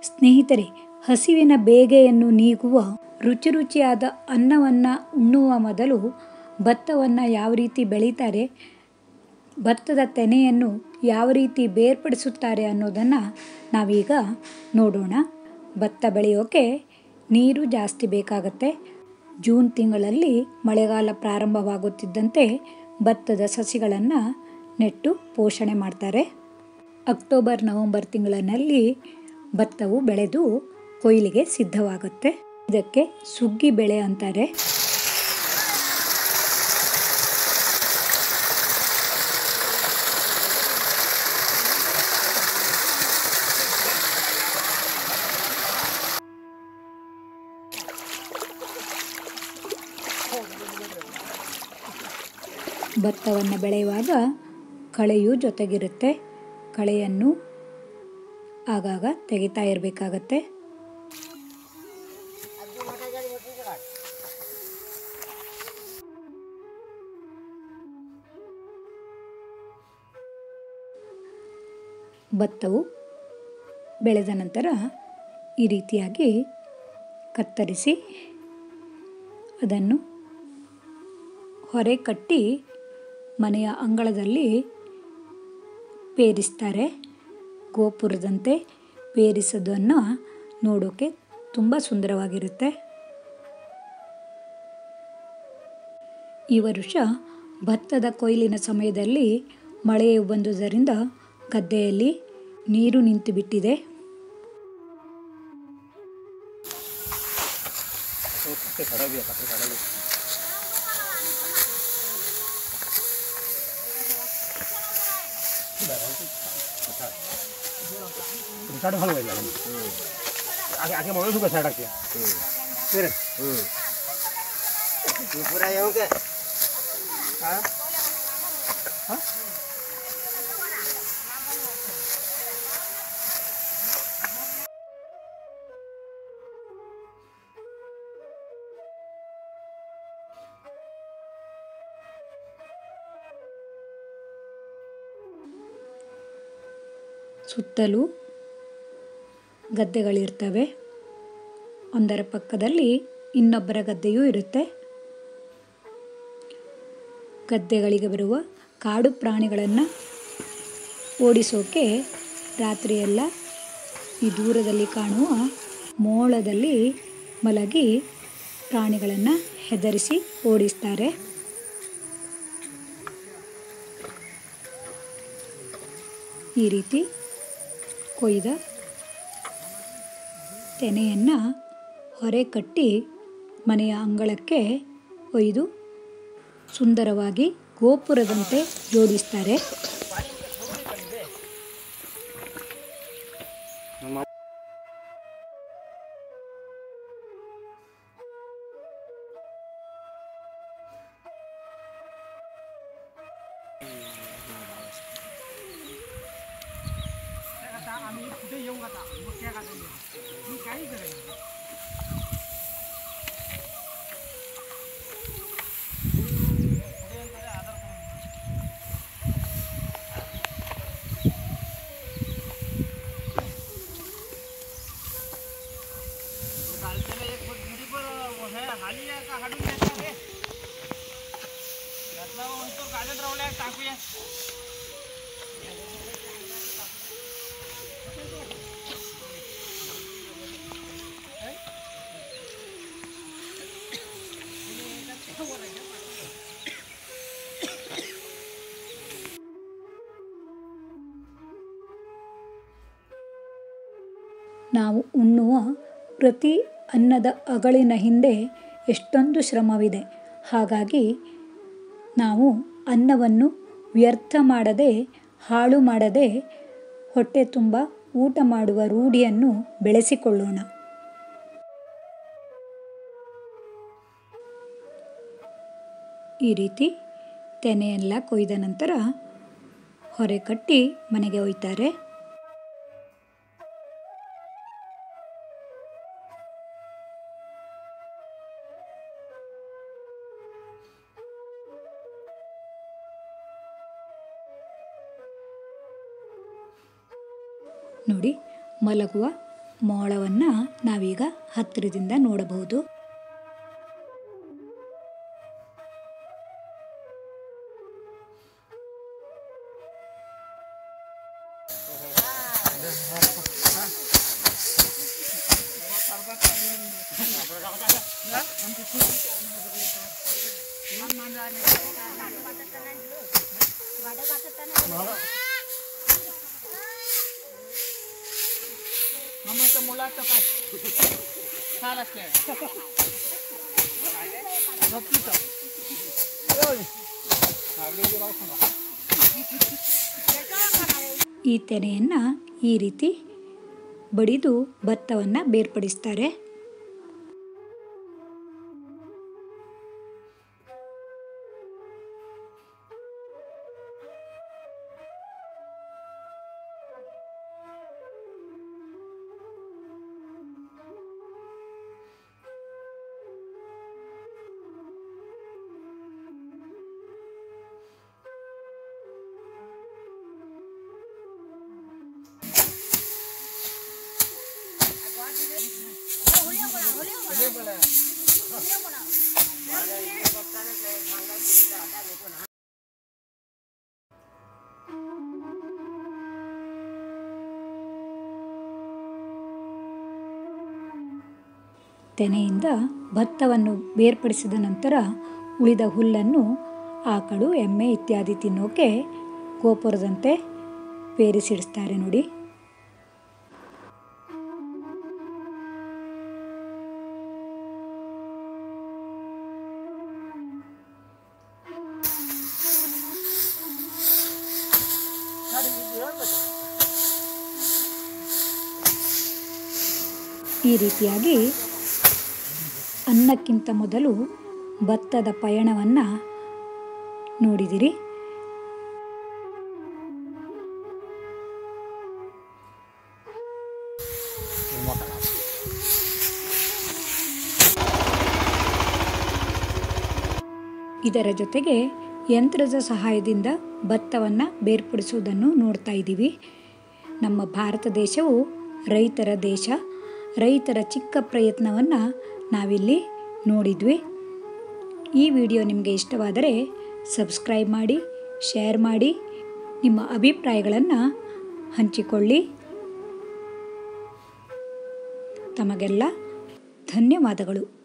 ಸ್ನೇಹಿತರೆ ಹಸಿವಿನ ಬೇಗೆಯನ್ನು ನೀಗುವ ರುಚಿ ರುಚಿಯಾದ ಅನ್ನವನ್ನು ಉಣ್ಣುವ ಮೊದಲು ಭತ್ತವನ್ನು ಯಾವ ರೀತಿ ಬೆಳೀತಾರೆ ಭತ್ತದ ತೆನೆಯನ್ನು ಯಾವ ರೀತಿ ಬೇರ್ಪಡಿಸುತ್ತಾರೆ ಅನ್ನೋದನ್ನು ನಾವೀಗ ನೋಡೋಣ ಭತ್ತ ಬೆಳೆಯೋಕ್ಕೆ ನೀರು ಜಾಸ್ತಿ ಬೇಕಾಗತ್ತೆ ಜೂನ್ ತಿಂಗಳಲ್ಲಿ ಮಳೆಗಾಲ ಪ್ರಾರಂಭವಾಗುತ್ತಿದ್ದಂತೆ ಭತ್ತದ ಸಸಿಗಳನ್ನು ನೆಟ್ಟು ಪೋಷಣೆ ಮಾಡ್ತಾರೆ ಅಕ್ಟೋಬರ್ ನವಂಬರ್ ತಿಂಗಳಿನಲ್ಲಿ ಭತ್ತವು ಬೆಳೆದು ಕೊಯ್ಲಿಗೆ ಸಿದ್ಧವಾಗುತ್ತೆ ಇದಕ್ಕೆ ಸುಗ್ಗಿ ಬೆಳೆ ಅಂತಾರೆ ಭತ್ತವನ್ನು ಬೆಳೆಯುವಾಗ ಕಳೆಯು ಜೊತೆಗಿರುತ್ತೆ ಕಳೆಯನ್ನು ಆಗಾಗ ತೆಗಿತಾ ಇರಬೇಕಾಗತ್ತೆ ಭತ್ತವು ಬೆಳೆದ ನಂತರ ಈ ರೀತಿಯಾಗಿ ಕತ್ತರಿಸಿ ಅದನ್ನು ಹೊರೆ ಕಟ್ಟಿ ಮನೆಯ ಅಂಗಳದಲ್ಲಿ ಪೇರಿಸ್ತಾರೆ ಗೋಪುರದಂತೆ ಪೇರಿಸೋದನ್ನು ನೋಡೋಕ್ಕೆ ತುಂಬ ಸುಂದರವಾಗಿರುತ್ತೆ ಈ ವರ್ಷ ಭತ್ತದ ಕೊಯ್ಲಿನ ಸಮಯದಲ್ಲಿ ಮಳೆಯು ಬಂದುದರಿಂದ ಗದ್ದೆಯಲ್ಲಿ ನೀರು ನಿಂತು ಬಿಟ್ಟಿದೆ ರಿಕಾರ್ಡ್ ಭಾಳ ಇದೆ ಆಕೆ ಆಕೆ ಮೊದಲು ಸುಖ ಸ್ಟಾರ್ಟ್ ಆಗ್ತೀಯ ಬೇರೆ पूरा यूं के ಸುತ್ತಲೂ ಗದ್ದೆಗಳಿರ್ತವೆ ಒಂದರ ಪಕ್ಕದಲ್ಲಿ ಇನ್ನೊಬ್ಬರ ಗದ್ದೆಯೂ ಇರುತ್ತೆ ಗದ್ದೆಗಳಿಗೆ ಬರುವ ಕಾಡು ಪ್ರಾಣಿಗಳನ್ನು ಓಡಿಸೋಕೆ ರಾತ್ರಿಯೆಲ್ಲ ಈ ದೂರದಲ್ಲಿ ಕಾಣುವ ಮೋಳದಲ್ಲಿ ಮಲಗಿ ಪ್ರಾಣಿಗಳನ್ನು ಹೆದರಿಸಿ ಓಡಿಸ್ತಾರೆ ಈ ರೀತಿ ಕೊಯ್ದ ತೆನೆಯನ್ನು ಹೊರೆ ಕಟ್ಟಿ ಮನೆಯ ಅಂಗಳಕ್ಕೆ ಒಯ್ದು ಸುಂದರವಾಗಿ ಗೋಪುರದಂತೆ ಜೋಡಿಸ್ತಾರೆ आम्ही कुठे येऊ आता मग त्या का मी काही करायचं टाकूया ನಾವು ಉಣ್ಣುವ ಪ್ರತಿ ಅನ್ನದ ಅಗಳಿನ ಹಿಂದೆ ಎಷ್ಟೊಂದು ಶ್ರಮವಿದೆ ಹಾಗಾಗಿ ನಾವು ಅನ್ನವನ್ನು ವ್ಯರ್ಥ ಮಾಡದೆ ಹಾಳು ಮಾಡದೆ ಹೊಟ್ಟೆ ತುಂಬ ಊಟ ಮಾಡುವ ರೂಢಿಯನ್ನು ಬೆಳೆಸಿಕೊಳ್ಳೋಣ ಈ ರೀತಿ ತೆನೆಯೆಲ್ಲ ಕೊಯ್ದ ನಂತರ ಹೊರೆ ಕಟ್ಟಿ ಮನೆಗೆ ಒಯ್ತಾರೆ ನೋಡಿ ಮಲಗುವ ಮೋಳವನ್ನು ನಾವೀಗ ಹತ್ತಿರದಿಂದ ನೋಡಬಹುದು मम्मीचं मुलाचं काय छान असले ಈ ತೆನೆಯನ್ನು ಈ ರೀತಿ ಬಡಿದು ಭತ್ತವನ್ನು ಬೇರ್ಪಡಿಸ್ತಾರೆ ತೆನೆಯಿಂದ ಭತ್ತವನ್ನು ಬೇರ್ಪಡಿಸಿದ ನಂತರ ಉಳಿದ ಹುಲ್ಲನ್ನು ಆಕಳು ಎಮ್ಮೆ ಇತ್ಯಾದಿ ತಿನ್ನೋಕೆ ಗೋಪುರದಂತೆ ಪೇರಿಸಿಡಿಸ್ತಾರೆ ನೋಡಿ ಈ ರೀತಿಯಾಗಿ ಅನ್ನಕ್ಕಿಂತ ಮೊದಲು ಭತ್ತದ ಪಯಣವನ್ನು ನೋಡಿದಿರಿ ಇದರ ಜೊತೆಗೆ ಯಂತ್ರದ ಸಹಾಯದಿಂದ ಭತ್ತವನ್ನು ಬೇರ್ಪಡಿಸುವುದನ್ನು ನೋಡ್ತಾ ಇದ್ದೀವಿ ನಮ್ಮ ಭಾರತ ದೇಶವು ರೈತರ ದೇಶ ರೈತರ ಚಿಕ್ಕ ಪ್ರಯತ್ನವನ್ನು ನಾವಿಲ್ಲಿ ನೋಡಿದ್ವಿ ಈ ವಿಡಿಯೋ ನಿಮಗೆ ಇಷ್ಟವಾದರೆ ಸಬ್ಸ್ಕ್ರೈಬ್ ಮಾಡಿ ಶೇರ್ ಮಾಡಿ ನಿಮ್ಮ ಅಭಿಪ್ರಾಯಗಳನ್ನು ಹಂಚಿಕೊಳ್ಳಿ ತಮಗೆಲ್ಲ ಧನ್ಯವಾದಗಳು